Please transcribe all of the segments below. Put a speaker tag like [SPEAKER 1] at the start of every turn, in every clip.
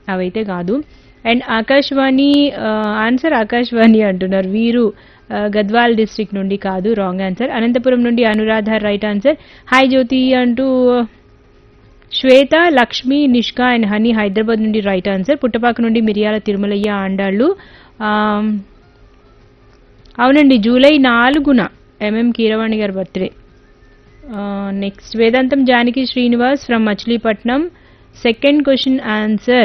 [SPEAKER 1] అవైతే కాదు and Akashvani answer Akashvani అంటున్నారు వీరు ఆ, గద్వాల్ డిస్ట్రిక్ట్ నుండి కాదు రాంగ్ ఆన్సర్ అనంతపురం నుండి Anuradha right answer hi Jyothi అంటూ శ్వేత లక్ష్మి నిష్కా అండ్ హనీ హైదరాబాద్ నుండి రైట్ ఆన్సర్ పుట్టపాక నుండి మిరియాల తిరుమలయ్య ఆండాళ్ళు ఆమ్, అవునండి జూలై నాలుగున ఎంఎం కీరవాణి గారి birthday next Vedantam Janaki Srinivas from Machilipatnam second question answer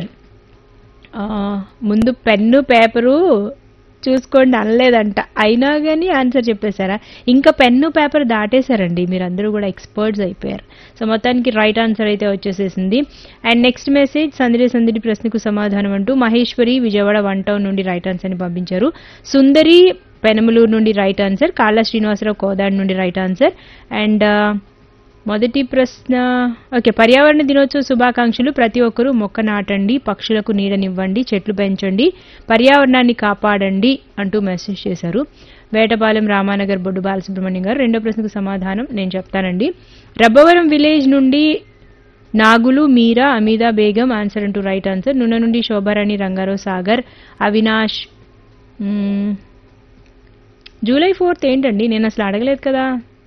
[SPEAKER 1] ముందు పెన్ను పేపరు చూసుకోండి అనలేదంట అయినా కానీ ఆన్సర్ చెప్పేశారా ఇంకా పెన్ను పేపర్ దాటేశారండి మీరందరూ కూడా ఎక్స్పర్ట్స్ అయిపోయారు సో మొత్తానికి రైట్ ఆన్సర్ అయితే వచ్చేసేసింది అండ్ నెక్స్ట్ మెసేజ్ సందడి సందడి ప్రశ్నకు సమాధానం అంటూ మహేశ్వరి విజయవాడ వన్ టౌన్ నుండి రైట్ ఆన్సర్ని పంపించారు సుందరి పెనమలూరు నుండి రైట్ ఆన్సర్ కాళ్ళ శ్రీనివాసరావు కోదాడ్ నుండి రైట్ ఆన్సర్ అండ్ మొదటి ప్రశ్న ఓకే పర్యావరణ దినోత్సవ శుభాకాంక్షలు ప్రతి ఒక్కరూ మొక్క నాటండి పక్షులకు నీడనివ్వండి చెట్లు పెంచండి పర్యావరణాన్ని కాపాడండి అంటూ మెసేజ్ చేశారు వేటపాలెం రామానగర్ బొడ్డు బాలసుబ్రహ్మణ్యం గారు రెండో ప్రశ్నకు సమాధానం నేను చెప్తానండి రబ్బవరం విలేజ్ నుండి నాగులు మీరా అమీదా బేగం ఆన్సర్ అంటూ రైట్ ఆన్సర్ నున్న నుండి శోభారాణి రంగారావు సాగర్ అవినాష్ మ్మ్, జూలై ఫోర్త్ ఏంటండి నేను అసలు అడగలేదు కదా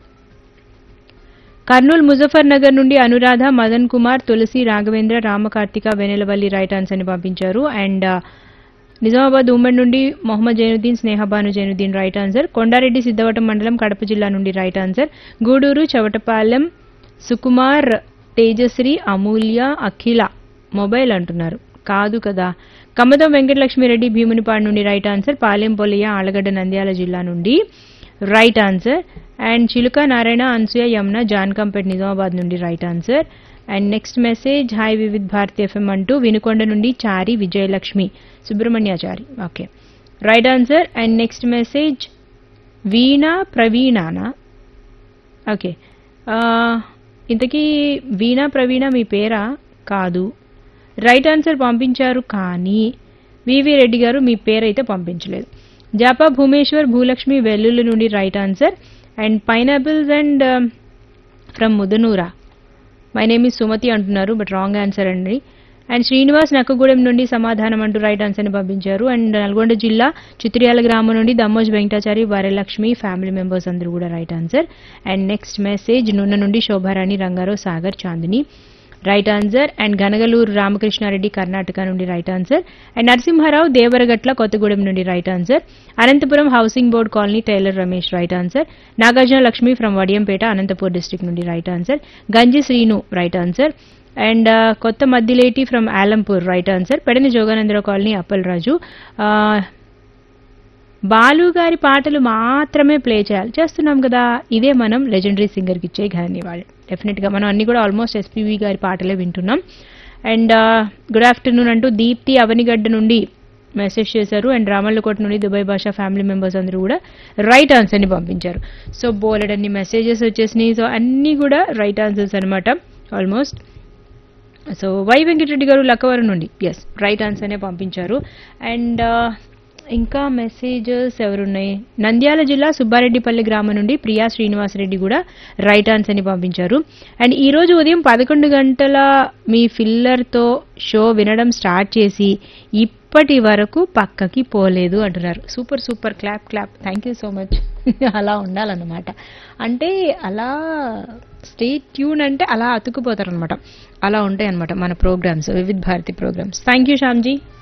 [SPEAKER 1] కర్నూలు ముజఫర్ నగర్ నుండి అనురాధ మదన్ కుమార్ తులసి రాఘవేంద్ర రామకార్తిక వెనెలవల్లి రైట్ ఆన్సర్ ని పంపించారు అండ్ ఆ, నిజామాబాద్ ఉమ్మడి నుండి మొహమ్మద్ జైనుద్దీన్ స్నేహబాను జైనుద్దీన్ రైట్ ఆన్సర్ కొండారెడ్డి సిద్ధవటం మండలం కడప జిల్లా నుండి right answer Gudur Chavatapalem Sukumar Tejasri Amulya Akhila mobile అంటున్నారు కాదు కదా కమ్మదం వెంకటలక్ష్మిరెడ్డి భీమునిపాడు నుండి రైట్ ఆన్సర్ పాలెం పొలియ ఆలగడ్డ నంద్యాల జిల్లా నుండి రైట్ ఆన్సర్ అండ్ చిలుక నారాయణ అన్సూయ యమున జాన్కంపేట్ నిజామాబాద్ నుండి right answer and next message hi Vividh Bharati FM అంటూ వినుకొండ నుండి Chari Vijayalakshmi Subrahmanyachari okay right answer and next message Veena ప్రవీణానా ఓకే ఆ, ఇంతకీ వీణా ప్రవీణ మీ పేరా కాదు రైట్ ఆన్సర్ పంపించారు కానీ వివి రెడ్డి గారు మీ పేరైతే పంపించలేదు జాపా భూమేశ్వర్ భూలక్ష్మి వెల్లుల్లి నుండి right answer and pineapples and from ముదనూరా మై నేమ్ ఇస్ సుమతి అంటున్నారు బట్ రాంగ్ ఆన్సర్ అండి అండ్ శ్రీనివాస్ నక్కగూడెం నుండి సమాధానం అంటూ రైట్ ఆన్సర్ని పంపించారు అండ్ నల్గొండ జిల్లా చిత్రియాల గ్రామం నుండి దమ్మోజ్ వెంకటాచారి వరలక్ష్మి ఫ్యామిలీ మెంబర్స్ అందరూ కూడా right answer and next message Nunna నుండి Shobharani Rangarao Sagar Chandini right answer and Ganagaluru Ramakrishnareddy Karnataka నుండి right answer and Narasimharao Devaragatla Kothagudem నుండి right answer Anantapuram housing board colony tailor Ramesh right answer Nagarjuna Lakshmi from Vadiyampeta Anantapur district నుండి right answer Ganji Srinu right answer and కొత్త Maddileti from Alampur right answer పెడని Joganandarao colony Appal రాజు ఆ, బాలు గారి పాటలు మాత్రమే ప్లే చేయాలి చేస్తున్నాం కదా ఇదే మనం లెజెండరీ సింగర్కి ఇచ్చే ధన్యవాదాలు డెఫినెట్గా మనం అన్ని కూడా ఆల్మోస్ట్ ఎస్పీవి గారి పాటలే వింటున్నాం అండ్ గుడ్ ఆఫ్టర్నూన్ అంటూ దీప్తి అవనిగడ్డ నుండి మెసేజ్ చేశారు అండ్ రామల్లకోట నుండి దుబాయ్ భాషా ఫ్యామిలీ మెంబర్స్ అందరూ కూడా రైట్ ఆన్సర్ని పంపించారు సో బోలెడన్ని మెసేజెస్ వచ్చేసినాయి సో అన్నీ కూడా రైట్ ఆన్సర్స్ అనమాట ఆల్మోస్ట్ సో వై వెంకటరెడ్డి గారు లక్కవరం నుండి ఎస్ రైట్ ఆన్సర్నే పంపించారు అండ్ ఇంకా మెసేజెస్ ఎవరున్నాయి నంద్యాల జిల్లా సుబ్బారెడ్డిపల్లి గ్రామం నుండి ప్రియా శ్రీనివాసరెడ్డి కూడా రైట్ ఆన్సర్ని పంపించారు అండ్ ఈ రోజు ఉదయం పదకొండు గంటల మీ ఫిల్లర్తో షో వినడం స్టార్ట్ చేసి ఇప్పటి వరకు పక్కకి పోలేదు అంటున్నారు super super clap clap thank you so much అలా ఉండాలన్నమాట అంటే అలా స్టే ట్యూన్ అంటే అలా అతుక్కుపోతారు అనమాట అలా ఉంటాయి అనమాట మన programmes Vividh Bharati programmes thank you Shyamji